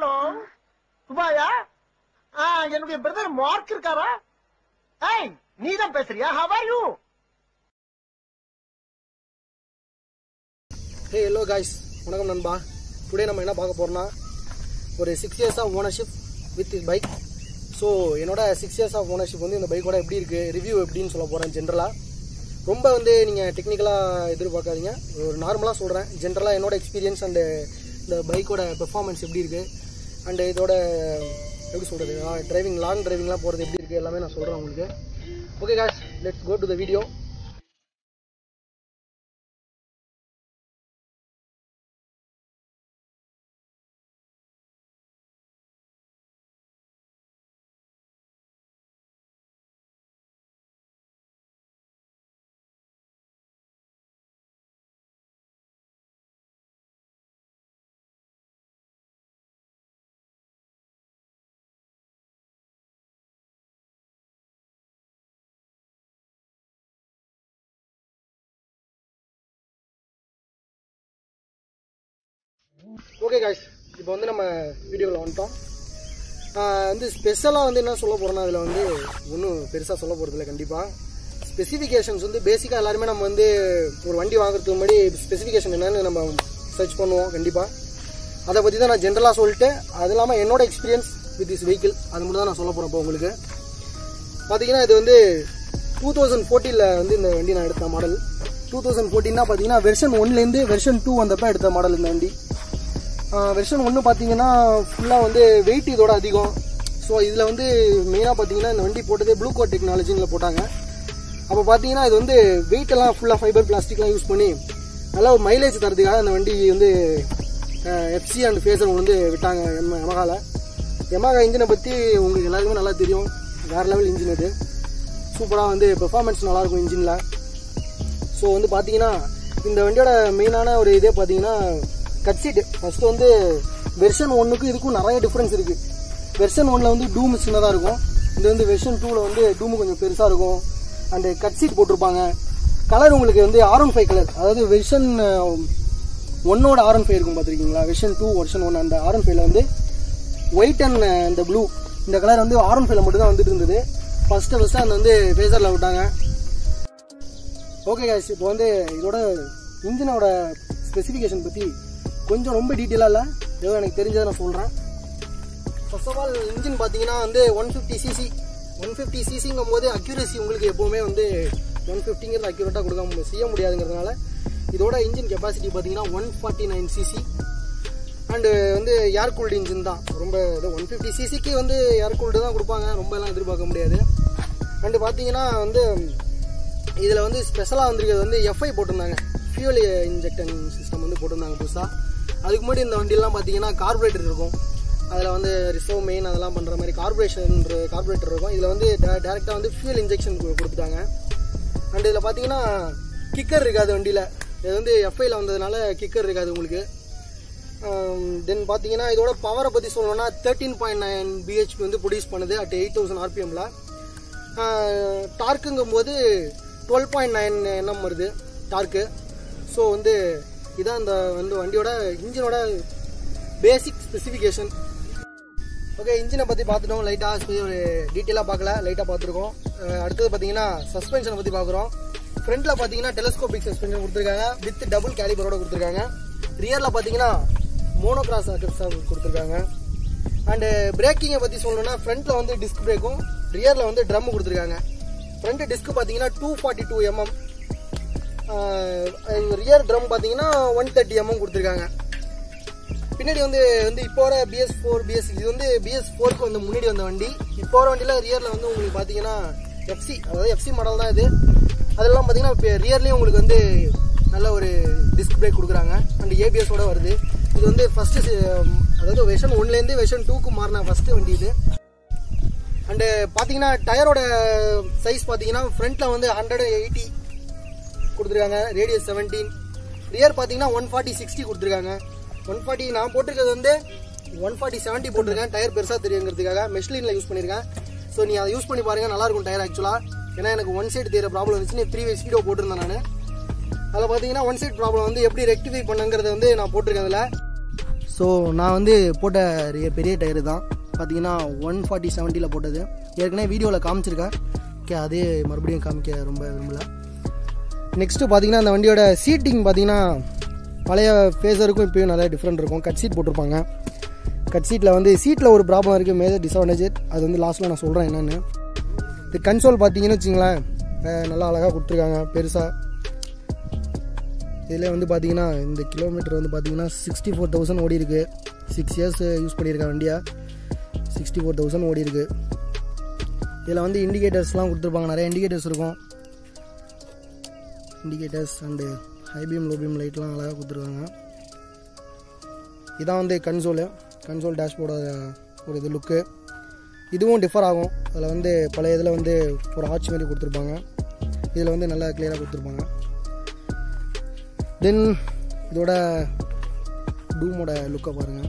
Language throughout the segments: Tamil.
ஹலோ துபாயா ஆ என்னுடைய பிரதர் மார்க் இருக்காரா ஏய் நீ தான் பேசுறியா how are you hey hello guys வணக்கம் நண்பா டுடே நம்ம என்ன பார்க்க போறோம்னா ஒரு six years of ownership with is bike so என்னோட சிக்ஸ் இயர்ஸ் ஆஃப் ஓனர்ஷிப் வந்து இந்த பைக்கோட எப்படி இருக்குது ரிவ்யூ எப்படின்னு சொல்ல போகிறேன் ஜென்ரலாக ரொம்ப வந்து நீங்கள் டெக்னிக்கலாக எதிர்பார்க்காதீங்க ஒரு நார்மலாக சொல்கிறேன் ஜென்ரலாக என்னோட எக்ஸ்பீரியன்ஸ் அண்டு இந்த பைக்கோட பெர்ஃபார்மன்ஸ் எப்படி இருக்குது அண்டு இதோட எப்படி சொல்கிறது டிரைவிங் லாங் டிரைவிங்லாம் போகிறது எப்படி இருக்குது எல்லாமே நான் சொல்கிறேன் உங்களுக்கு okay guys let's go to the video okay guys இப்போ வந்து நம்ம வீடியோவில் வந்துட்டோம் ஆஹ் வந்து ஸ்பெஷலாக வந்து என்ன சொல்ல போகிறோன்னா அதில் வந்து ஒன்றும் பெருசாக சொல்ல போகிறது இல்லை கண்டிப்பாக ஸ்பெசிஃபிகேஷன்ஸ் வந்து பேசிக்காக எல்லாருமே நம்ம வந்து ஒரு வண்டி வாங்குறதுக்கு முன்னாடி ஸ்பெசிஃபிகேஷன் என்னன்னு நம்ம சர்ச் பண்ணுவோம் கண்டிப்பாக அதை பற்றி தான் நான் ஜென்ரலாக சொல்லிட்டு அது இல்லாமல் என்னோட எக்ஸ்பீரியன்ஸ் வித் திஸ் வெஹிக்கிள் அது மட்டும் தான் நான் சொல்ல போகிறேன் இப்போ உங்களுக்கு பார்த்தீங்கன்னா இது வந்து டூ தௌசண்ட் ஃபோர்டீனில் வந்து இந்த வண்டி நான் எடுத்த மாடல் டூ தௌசண்ட் ஃபோர்டீன்னா பார்த்தீங்கன்னா வெர்ஷன் ஒன்லேருந்து வெர்ஷன் டூ வந்தப்போ எடுத்த மாடல் இந்த வண்டி வெர்ஷன் ஒன்று பார்த்தீங்கன்னா ஃபுல்லாக வந்து வெயிட் இதோட அதிகம் ஸோ இதில் வந்து மெயினாக பார்த்தீங்கன்னா இந்த வண்டி போட்டதே ப்ளூ கோட் டெக்னாலஜியில் போட்டாங்க அப்போ பார்த்தீங்கன்னா இது வந்து வெயிட் எல்லாம் ஃபுல்லாக ஃபைபர் பிளாஸ்டிக்லாம் யூஸ் பண்ணி நல்லா ஒரு மைலேஜ் தரதுக்காக அந்த வண்டி வந்து எஃப்சி அண்ட் ஃபேசர் வந்து விட்டாங்க எம எமகால எமகா இன்ஜினை பற்றி உங்களுக்கு எல்லாருக்குமே நல்லா தெரியும் வேறு லெவல் இன்ஜின் இது சூப்பராக வந்து பெர்ஃபார்மன்ஸ் நல்லாயிருக்கும் இன்ஜினில் ஸோ வந்து பார்த்தீங்கன்னா இந்த வண்டியோட மெயினான ஒரு இதே பார்த்தீங்கன்னா கட் சீட் ஃபர்ஸ்ட் வந்து வெர்ஷன் ஒன்றுக்கும் இதுக்கும் நிறைய டிஃப்ரென்ஸ் இருக்குது வெர்ஷன் ஒன்ல வந்து டூம் சின்னதாக இருக்கும் இது வந்து வெர்ஷன் டூவில் வந்து டூமு கொஞ்சம் பெருசாக இருக்கும் அண்டு கட் சீட் போட்டிருப்பாங்க கலர் உங்களுக்கு வந்து ஆர் ஒன் ஃபைவ் கலர் அதாவது வெர்ஷன் ஒன்னோட ஆர் ஒன் ஃபைவ் இருக்கும் பார்த்துருக்கீங்களா வெர்ஷன் டூ வெர்ஷன் ஒன் அந்த ஆர் ஒன் ஃபைவ்ல வந்து ஒயிட் அண்ட் இந்த ப்ளூ இந்த கலர் வந்து ஆர் ஒன் ஃபைவ்ல மட்டும் தான் வந்துட்டு இருந்தது ஃபர்ஸ்ட்டு ஃபஸ்ட்டு அந்த வந்து ஃபேஸரில் விட்டாங்க ஓகே guys இப்போ வந்து இதோட இன்ஜினோட ஸ்பெசிஃபிகேஷன் பற்றி கொஞ்சம் ரொம்ப டீட்டெயிலாக இல்லை ஏதோ எனக்கு தெரிஞ்சதை நான் சொல்கிறேன் ஃபர்ஸ்ட் ஆஃப் ஆல் இன்ஜின் பார்த்தீங்கன்னா வந்து one fifty CC one fifty சிசிங்கும் போது அக்யூரசி உங்களுக்கு எப்போவுமே வந்து ஒன் ஃபிஃப்டிங்கிறது அக்யூரேட்டாக கொடுக்க முடியும் செய்ய முடியாதுங்கிறதுனால இதோட இன்ஜின் கெப்பாசிட்டி பார்த்தீங்கன்னா one forty nine CC and வந்து ஏர் கூல்டு இன்ஜின் தான் ரொம்ப இது ஒன் ஃபிஃப்டி சிசிக்கு வந்து ஏர் கூல்டு தான் கொடுப்பாங்க ரொம்ப எல்லாம் எதிர்பார்க்க முடியாது அண்டு பார்த்தீங்கன்னா வந்து இதில் வந்து ஸ்பெஷலாக வந்திருக்கிறது வந்து எஃப்ஐ போட்டிருந்தாங்க ஃபியூல் இன்ஜெக்டன் சிஸ்டம் வந்து போட்டிருந்தாங்க புதுசாக அதுக்கு முன்னாடி இந்த வண்டியெல்லாம் பார்த்தீங்கன்னா கார்பரேட்டர் இருக்கும் அதில் வந்து ரிசர்வ் மெயின் அதெல்லாம் பண்ணுற மாதிரி கார்பரேஷன் கார்பரேட்டர் இருக்கும் இதில் வந்து டேரெக்டாக வந்து ஃபியூல் இன்ஜெக்ஷன் கொடுத்துட்டாங்க அண்ட் இதில் பார்த்தீங்கன்னா கிக்கர் இருக்காது வண்டியில் இது வந்து எஃப்ஐயில் வந்ததுனால கிக்கர் இருக்காது உங்களுக்கு தென் பார்த்தீங்கன்னா இதோட பவரை பற்றி சொல்லணும்னா தேர்ட்டீன் பாயிண்ட் நைன் பிஹெச்பி வந்து ப்ரொடியூஸ் பண்ணுது அட் எயிட் தௌசண்ட் ஆர்பிஎம்மில் டார்க்குங்கும் போது டுவெல் பாயிண்ட் நைன் என்எம் வருது டார்க்கு ஸோ வந்து இதான் இந்த வந்து வண்டியோட இன்ஜினோட பேசிக் ஸ்பெசிஃபிகேஷன் ஓகே இன்ஜினை பற்றி பார்த்துட்டோம் லைட்டாக ஒரு டீட்டெயிலாக பார்க்கல லைட்டாக பார்த்துருக்கோம் அஹ் அடுத்தது பார்த்தீங்கன்னா சஸ்பென்ஷனை பற்றி பார்க்குறோம் ஃப்ரண்ட்டில் பார்த்தீங்கன்னா டெலஸ்கோபிக் சஸ்பென்ஷன் கொடுத்துருக்காங்க வித் டபுள் கேலிபரோட கொடுத்துருக்காங்க ரியரில் பார்த்தீங்கன்னா மோனோகிராஸ் அக்கர்ஸாக கொடுத்துருக்காங்க அண்டு பிரேக்கிங்கை பற்றி சொல்லணும்னா ஃப்ரண்ட்டில் வந்து டிஸ்க் பிரேக்கும் ரியரில் வந்து ட்ரம் கொடுத்துருக்காங்க ஃப்ரண்ட் டிஸ்க் பார்த்தீங்கன்னா two forty two MM rear drum பார்த்தீங்கன்னா ஒன் தேர்ட்டி எம்எம் கொடுத்துருக்காங்க பின்னாடி வந்து வந்து இப்போ வர பிஎஸ் ஃபோர் பிஎஸ் இது வந்து பிஎஸ் ஃபோருக்கு வந்து முன்னாடி வந்த வண்டி இப்போ வர வண்டியில் ரியரில் வந்து உங்களுக்கு பார்த்தீங்கன்னா எஃப்சி அதாவது எஃப்சி மாடல் தான் இது அதெல்லாம் பார்த்தீங்கன்னா இப்போ ரியர்லேயும் உங்களுக்கு வந்து நல்ல ஒரு டிஸ்க் பிரேக் கொடுக்குறாங்க அண்ட் ஏபிஎஸோட வருது இது வந்து ஃபஸ்ட்டு அதாவது வெர்ஷன் ஒன்லேருந்து வெர்ஷன் டூக்கு மாறின ஃபஸ்ட்டு வண்டி இது அண்டு பார்த்தீங்கன்னா டயரோட சைஸ் பார்த்தீங்கன்னா ஃப்ரண்ட்டில் வந்து ஹண்ட்ரட் எயிட்டி கொடுத்துருக்காங்க ரேடியஸ் செவன்டீன் ரியர் பார்த்தீங்கன்னா ஒன் ஃபார்ட்டி சிக்ஸ்டி கொடுத்துருக்காங்க ஒன் ஃபார்ட்டி நான் போட்டிருக்கிறது வந்து ஒன் ஃபார்ட்டி செவன்ட்டி போட்டிருக்கேன் டயர் பெருசாக தெரியுங்கிறதுக்காக மெஷ்லினில் யூஸ் பண்ணியிருக்கேன் ஸோ நீ அதை யூஸ் பண்ணி பாருங்கள் நல்லாயிருக்கும் டயர் ஆக்சுவலாக ஏன்னா எனக்கு ஒன் சைடு தெரியற ப்ராப்ளம் இருந்துச்சு த்ரீ வே ஸ்பீடோ போட்டிருந்தேன் நான் அதில் பார்த்தீங்கன்னா ஒன் சைட் ப்ராப்ளம் வந்து எப்படி ரெக்டிஃபை பண்ணுங்கிறத வந்து நான் போட்டிருக்கேன் அதில் ஸோ நான் வந்து போட்ட ரிய- பெரிய டயரு தான் பார்த்தீங்கன்னா ஒன் ஃபார்ட்டி செவன்ட்டியில் போட்டது ஏற்கனவே வீடியோவில் காமிச்சிருக்கேன் ஓகே அதே மறுபடியும் காமிக்க ரொம்ப விரும்பல நெக்ஸ்ட்டு பார்த்தீங்கன்னா அந்த வண்டியோட சீட்டிங் பார்த்தீங்கன்னா பழைய ஃபேஸருக்கும் இப்பயும் நிறைய டிஃப்ரெண்ட் இருக்கும் கட் சீட் போட்டிருப்பாங்க கட் சீட்டில் வந்து சீட்டில் ஒரு ப்ராப்ளம் இருக்குது மேஜர் டிஸ்அட்வான்டேஜ் அது வந்து லாஸ்ட்டில் நான் சொல்கிறேன் என்னென்னு இது கன்சோல் பார்த்தீங்கன்னு வச்சுங்களேன் அஹ் நல்லா அழகாக கொடுத்துருக்காங்க பெருசாக இதில் வந்து பார்த்தீங்கன்னா இந்த கிலோமீட்டர் வந்து பார்த்தீங்கன்னா சிக்ஸ்டி ஃபோர் தௌசண்ட் ஓடி இருக்கு சிக்ஸ் இயர்ஸ் யூஸ் பண்ணியிருக்கேன் வண்டியா சிக்ஸ்டி ஃபோர் தௌசண்ட் ஓடி இருக்கு இதில் வந்து இண்டிகேட்டர்ஸ்லாம் கொடுத்துருப்பாங்க நிறைய இண்டிகேட்டர்ஸ் இருக்கும் indicators and high beam low beam லைட்லாம் அழகாக கொடுத்துருக்காங்க இதான் வந்து கன்சோலு கன்சோல் டேஷ்போர்டோட ஒரு இது லுக்கு இதுவும் டிஃபர் ஆகும் அதில் வந்து பழைய இதில் வந்து ஒரு ஆட்சி மாதிரி கொடுத்துருப்பாங்க இதில் வந்து நல்லா கிளியராக கொடுத்துருப்பாங்க தென் இதோட டூமோட லுக்கை பாருங்கள்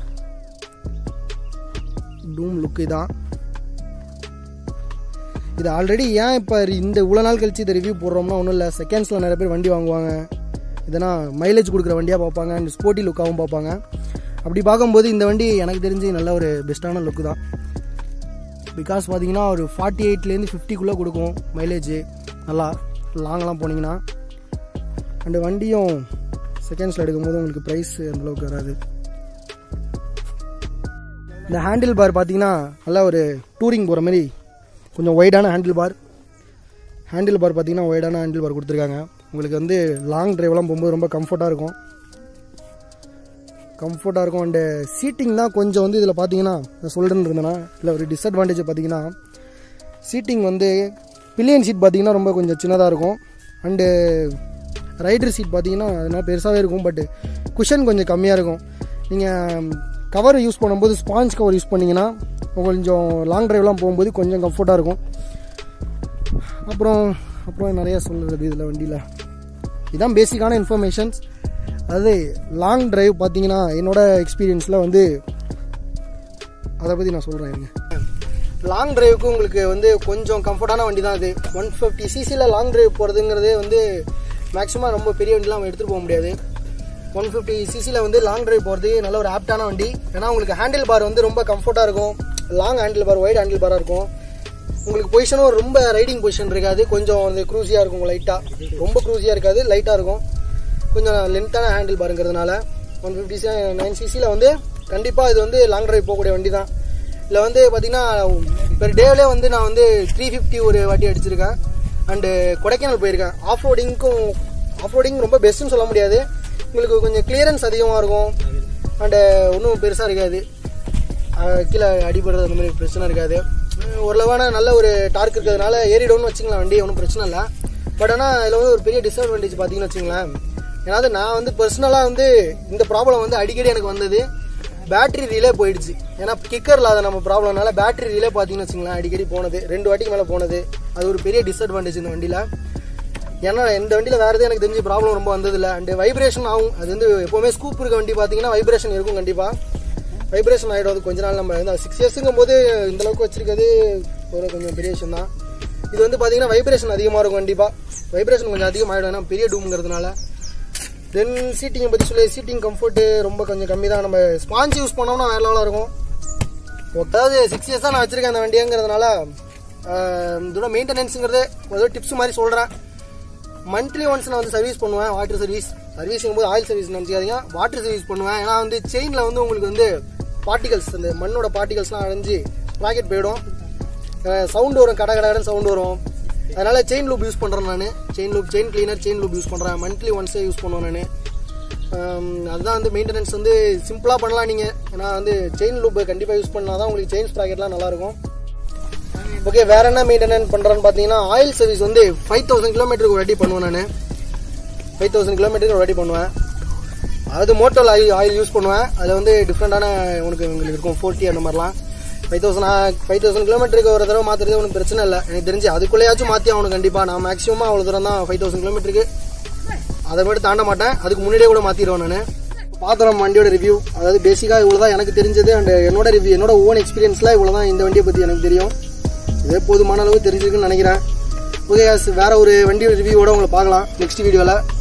டூம் லுக்கு இதான் இது ஆல்ரெடி ஏன் இப்போ இந்த இவ்வளோ நாள் கழிச்சு இதை ரிவ்யூ போடுறோம்னா ஒன்றும் இல்லை செகண்ட்ஸில் நிறைய பேர் வண்டி வாங்குவாங்க இதனா மைலேஜ் கொடுக்குற வண்டியாக பார்ப்பாங்க அண்ட் ஸ்போர்ட்டி லுக்காகவும் பார்ப்பாங்க அப்படி பார்க்கும்போது இந்த வண்டி எனக்கு தெரிஞ்சு நல்ல ஒரு பெஸ்ட்டான லுக்கு தான் பிகாஸ் பார்த்தீங்கன்னா ஒரு ஃபார்ட்டி எயிட்லேருந்து ஃபிஃப்டிக்குள்ளே கொடுக்கும் மைலேஜ் நல்லா லாங்கெலாம் போனீங்கன்னா அண்டு வண்டியும் செகண்ட்ஸில் எடுக்கும்போது உங்களுக்கு ப்ரைஸ் அந்தளவுக்கு வராது இந்த ஹேண்டில் பார் பார்த்தீங்கன்னா நல்லா ஒரு டூரிங் போகிற மாதிரி கொஞ்சம் ஒய்டான ஹேண்டில் பார் ஹேண்டில் பார் பார்த்தீங்கன்னா ஒய்டான ஹேண்டில் பார் கொடுத்துருக்காங்க உங்களுக்கு வந்து லாங் டிரைவ்லாம் போகும்போது ரொம்ப கம்ஃபர்ட்டாக இருக்கும் கம்ஃபர்ட்டாக இருக்கும் அண்டு சீட்டிங் தான் கொஞ்சம் வந்து இதில் பார்த்தீங்கன்னா நான் சொல்கிறேன்னு இருந்தேன்னா இல்லை ஒரு டிஸ்அட்வான்டேஜ் பார்த்தீங்கன்னா சீட்டிங் வந்து பில்லியன் சீட் பார்த்தீங்கன்னா ரொம்ப கொஞ்சம் சின்னதாக இருக்கும் அண்டு ரைடர் சீட் பார்த்தீங்கன்னா அதனால் பெருசாகவே இருக்கும் பட் குஷன் கொஞ்சம் கம்மியாக இருக்கும் நீங்கள் கவர் யூஸ் பண்ணும்போது ஸ்பாஞ்ச் கவர் யூஸ் பண்ணிங்கன்னா கொஞ்சம் லாங் டிரைவ்லாம் போகும்போது கொஞ்சம் கம்ஃபர்ட்டாக இருக்கும் அப்புறம் அப்புறம் நிறைய சொல்கிறது இதில் வண்டியில் இதுதான் பேசிக்கான இன்ஃபர்மேஷன்ஸ் அதாவது லாங் டிரைவ் பார்த்தீங்கன்னா என்னோட எக்ஸ்பீரியன்ஸில் வந்து அதை பற்றி நான் சொல்கிறேன் இருங்க லாங் டிரைவுக்கு உங்களுக்கு வந்து கொஞ்சம் கம்ஃபர்டான வண்டி தான் இது ஒன் ஃபிஃப்டி சிசியில் லாங் டிரைவ் போகிறதுங்கிறதே வந்து மேக்ஸிமம் ரொம்ப பெரிய வண்டிலாம் நம்ம எடுத்துகிட்டு போக முடியாது ஒன் ஃபிஃப்டி சிசியில் வந்து லாங் டிரைவ் போகிறது நல்ல ஒரு ஆப்டான வண்டி ஏன்னா உங்களுக்கு ஹேண்டில் பார் வந்து ரொம்ப கம்ஃபர்ட்டாக இருக்கும் long handle bar white handle பாராக இருக்கும் உங்களுக்கு பொசிஷனும் ரொம்ப ரைடிங் பொசிஷன் இருக்காது கொஞ்சம் வந்து க்ரூஸியாக இருக்கும் லைட்டாக ரொம்ப க்ரூஸியாக இருக்காது லைட்டாக இருக்கும் கொஞ்சம் லென்த்தான ஹேண்டில் பாருங்கிறதுனால ஒன் ஃபிஃப்டி நைன் சிசியில் வந்து கண்டிப்பாக இது வந்து லாங் டிரைவ் போகக்கூடிய வண்டி தான் இதில் வந்து பார்த்தீங்கன்னா பெர் டேவிலே வந்து நான் வந்து த்ரீ ஃபிஃப்டி ஒரு வாட்டி அடிச்சிருக்கேன் அண்டு கொடைக்கானல் போயிருக்கேன் ஆஃப் ரோடிங்க்கும் ஆஃப் ரோடிங் ரொம்ப பெஸ்ட்டுன்னு சொல்ல முடியாது உங்களுக்கு கொஞ்சம் கிளியரன்ஸ் அதிகமாக இருக்கும் அண்டு ஒன்றும் பெருசாக இருக்காது அஹ் கீழே அடிபடுறது அந்த மாதிரி பிரச்சனை இருக்காது அஹ் ஓரளவான நல்ல ஒரு டார்க் இருக்கிறதுனால ஏறிடும்னு வச்சுக்கலாம் வண்டி ஒன்றும் பிரச்சனை இல்லை பட் ஆனால் இதில் வந்து ஒரு பெரிய டிஸ்அட்வான்டேஜ் பார்த்தீங்கன்னு வச்சுங்களேன் ஏன்னா நான் வந்து பர்சனலாக வந்து இந்த ப்ராப்ளம் வந்து அடிக்கடி எனக்கு வந்தது பேட்டரி ரிலே போயிடுச்சு ஏன்னா கிக்கர் இல்லாத நம்ம ப்ராப்ளம்னால பேட்டரி ரிலே பார்த்தீங்கன்னு வச்சுங்களேன் அடிக்கடி போனது ரெண்டு வாட்டிக்கு மேலே போனது அது ஒரு பெரிய டிஸ்அட்வான்டேஜ் இந்த வண்டியில் ஏன்னா இந்த வண்டியில் வேறு எதுவும் எனக்கு தெரிஞ்சு ப்ராப்ளம் ரொம்ப வந்ததில்ல அண்ட் வைப்ரேஷன் ஆகும் அது வந்து எப்போவுமே ஸ்கூப் இருக்க வண்டி பார்த்தீங்கன்னா வைப்ரேஷன் இருக்கும் கண்டிப்பாக வைப்ரேஷன் ஆகிடும் அது கொஞ்ச நாள் நம்ம வந்து சிக்ஸ் இயர்ஸுங்கும் போது இந்த அளவுக்கு வச்சிருக்கிறது ஒரு கொஞ்சம் பெரிய விஷயம் தான் இது வந்து பார்த்தீங்கன்னா வைப்ரேஷன் அதிகமாக இருக்கும் கண்டிப்பாக வைப்ரேஷன் கொஞ்சம் அதிகமாகிடும் ஏன்னா பெரிய டூம்ங்கிறதுனால தென் சீட்டிங்கை பற்றி சொல்லி சீட்டிங் கம்ஃபர்ட்டு ரொம்ப கொஞ்சம் கம்மி தான் நம்ம ஸ்பாஞ்ச் யூஸ் பண்ணோம்னா வேற லெவலாக இருக்கும் அதாவது சிக்ஸ் இயர்ஸ் தான் நான் வச்சிருக்கேன் அந்த வண்டிங்கிறதுனால ஆஹ், இதோட மெயின்டெனன்ஸுங்கிறது ஏதோ டிப்ஸ் மாதிரி சொல்கிறேன் மந்த்லி ஒன்ஸ் நான் வந்து சர்வீஸ் பண்ணுவேன் வாட்டர் சர்வீஸ் சர்வீஸுங்கும் போது ஆயில் சர்வீஸ் நினச்சிக்காதீங்க வாட்டர் சர்வீஸ் பண்ணுவேன் ஏன்னா வந்து செயினில் வந்து உங்களுக்கு வந்து பார்ட்டிகல்ஸ் அந்த மண்ணோட பார்ட்டிகல்ஸ்லாம் அடைஞ்சு ப்ராக்கெட் போயிடும் சவுண்ட் வரும் கட கடன்னு சவுண்ட் வரும் அதனால செயின் லூப் யூஸ் பண்ணுறேன் நான் chain lube chain cleaner chain lube use பண்ணுறேன் மந்த்லி ஒன்ஸே யூஸ் பண்ணுவேன் நான் அதுதான் வந்து மெயின்டெனன்ஸ் வந்து சிம்பிளாக பண்ணலாம் நீங்கள் ஏன்னா வந்து செயின் லூப் கண்டிப்பாக யூஸ் பண்ணால் தான் உங்களுக்கு செயின் ஸ்ப்ராக்கெட்லாம் நல்லாயிருக்கும் ஓகே வேற என்ன மெயின்டெனன்ஸ் பண்ணுறேன்னு பார்த்தீங்கன்னா ஆயில் சர்வீஸ் வந்து ஃபைவ் தௌசண்ட் கிலோமீட்டருக்கு ஒரு வாட்டி பண்ணுவேன் நான் ஃபைவ் தௌசண்ட் கிலோமீட்டருக்கு ஒரு வாட்டி பண்ணுவேன் அது மோட்டோல் ஆயில் ஆயில் யூஸ் பண்ணுவேன் அதில் வந்து டிஃப்ரெண்டான உனக்கு உங்களுக்கு இருக்கும் ஃபோர்ட்டி அந்த மாதிரிலாம் ஃபைவ் தௌசண்ட் ஃபைவ் தௌசண்ட் கிலோமீட்டருக்கு ஒரு தடவை மாற்றுறது ஒன்றும் பிரச்சனை இல்லை எனக்கு தெரிஞ்சு அதுக்குள்ளேயாச்சும் மாற்றி ஆகணும் கண்டிப்பாக நான் மேக்ஸிமம் அவ்வளோ தூரம் தான் ஃபைவ் தௌசண்ட் கிலோமீட்டருக்கு அதை மட்டும் தாண்ட மாட்டேன் அதுக்கு முன்னாடியே கூட மாற்றிடுவேன் நான் பாத்திரம் வண்டியோட ரிவ்யூ அதாவது பேசிக்காக இவ்வளோ தான் எனக்கு தெரிஞ்சது அண்ட் என்னோட ரிவ்யூ என்னோட ஓன் எக்ஸ்பீரியன்ஸில் இவ்வளோ தான் இந்த வண்டியை பற்றி எனக்கு தெரியும் இதே போதுமான அளவு தெரிஞ்சிருக்குன்னு நினைக்கிறேன் ஓகே வேற ஒரு வண்டியோட ரிவ்யூவோட உங்களை பார்க்கலாம் நெக்ஸ்ட் வீடியோவில்